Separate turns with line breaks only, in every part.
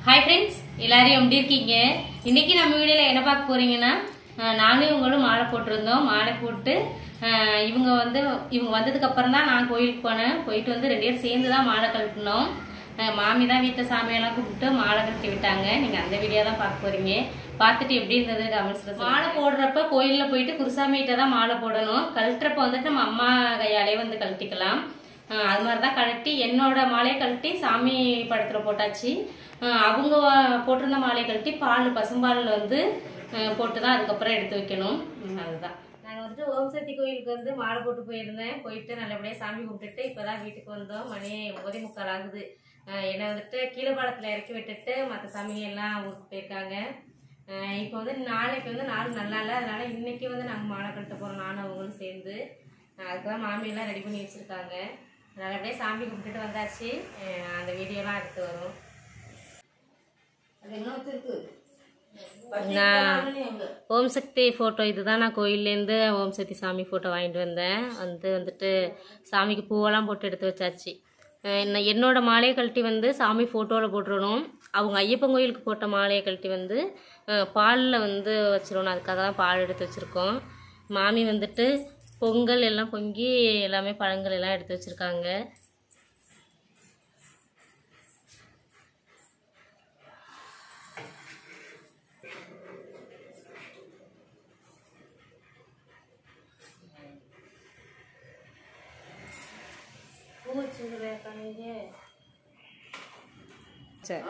Hi friends எல்லாரும் எப்படி இருக்கீங்க இன்னைக்கு நம்ம வீடியோவில் என்ன பார்க்க போறீங்கன்னா அஹ், நானும் இவங்களும் மாலை போட்டிருந்தோம் மாலை போட்டு அஹ், இவங்க வந்து இவங்க வந்ததுக்கு அப்புறம் தான் நான் கோயிலுக்கு போனேன் போயிட்டு வந்து ரெண்டு பேரும் சேர்ந்து தான் மாலை கழட்டினோம் அஹ், மாமி தான் வீட்டில் சாமியெல்லாம் கூப்பிட்டு மாலை கட்டி விட்டாங்க நீங்கள் அந்த வீடியோ தான் பார்க்க போறீங்க பார்த்துட்டு எப்படி இருந்தது கமெண்ட்ஸில் மாலை போடுறப்ப கோயிலில் போயிட்டு குருசாமிகிட்ட தான் மாலை போடணும் கழட்டுறப்ப வந்துட்டு நம்ம அம்மா கையாலே வந்து கழட்டிக்கலாம் ஆஹ் அது மாதிரி தான் கழட்டி என்னோட மாலையை கழட்டி சாமி படத்தில் போட்டாச்சு ஆஹ் அவங்க வ- போட்டிருந்த மாலையை கழட்டி பால் பசும்பாலில் வந்து ஆஹ் போட்டு தான் அதுக்கப்புறம் எடுத்து வைக்கணும் உம் அதுதான் நாங்கள் வந்துட்டு ஓம் சக்தி கோயிலுக்கு வந்து மாலை போட்டு போயிருந்தேன் போயிட்டு நல்லபடியாக சாமி கும்பிட்டுட்டு இப்போ தான் வீட்டுக்கு வந்தோம் மணி ஒரே முக்கால் ஆகுது ஆஹ் என்னை வந்துட்டு கீழப்பாடத்தில் இறக்கி விட்டுட்டு மற்ற சாமிங்க எல்லாம் ஊருக்கு போயிருக்காங்க ஆஹ் இப்போ வந்து நாளைக்கு வந்து நாள் நல்லா இல்லை அதனால இன்னைக்கு வந்து நாங்கள் மாலை கட்ட போகிறோம் நானும் அவங்களும் சேர்ந்து ஆஹ் அதுக்கு தான் மாமியெல்லாம் ரெடி பண்ணி வச்சுருக்காங்க நல்லபடியாக சாமி கும்பிட்டுட்டு வந்தாச்சு ஆஹ் அந்த வீடியோலாம் எடுத்து வரும் நான் ஓம் சக்தி ஃபோட்டோ இதுதான் நான் கோயில்லேருந்து ஓம் சக்தி சாமி ஃபோட்டோ வாங்கிட்டு வந்தேன் வந்து வந்துட்டு சாமிக்கு பூவெல்லாம் போட்டு எடுத்து வச்சாச்சு அஹ் என்ன- என்னோட மாலையை கழட்டி வந்து சாமி ஃபோட்டோவில் போட்டுறணும் அவங்க ஐயப்பன் கோயிலுக்கு போட்ட மாலையை கழட்டி வந்து பாலில் வந்து வச்சிடணும் அதுக்காக தான் பால் எடுத்து வச்சுருக்கோம் மாமி வந்துட்டு பொங்கல் எல்லாம் பொங்கி எல்லாமே பழங்கள் எல்லாம் எடுத்து வச்சுருக்காங்க பூ வச்சுருக்காங்க சரி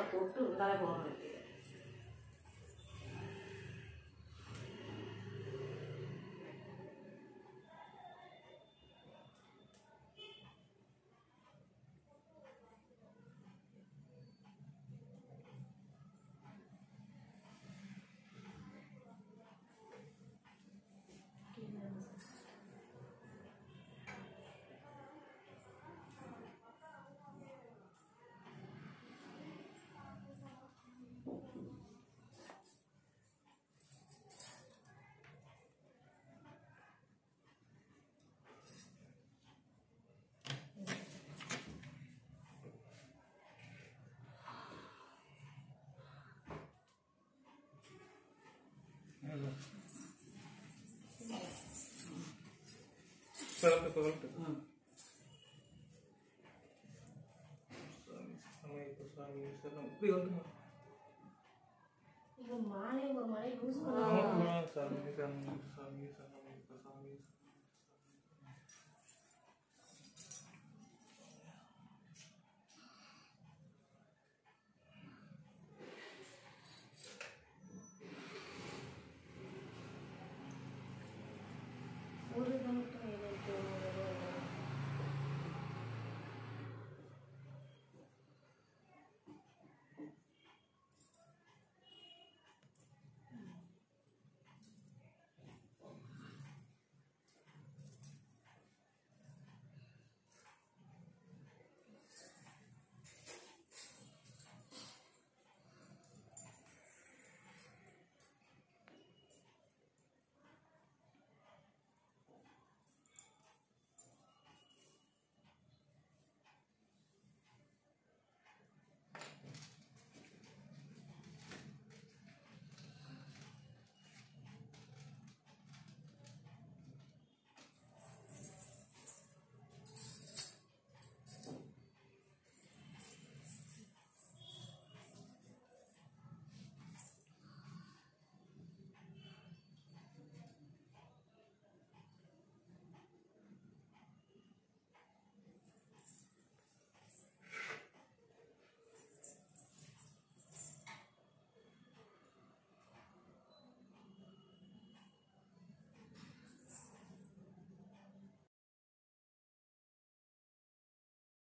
Pronto, pronto. Assalamualaikum warahmatullahi இப்படி வந்துமா
மாலை ஒரு மாலை யூஸ்
சாமி சாமி சாமி சாமி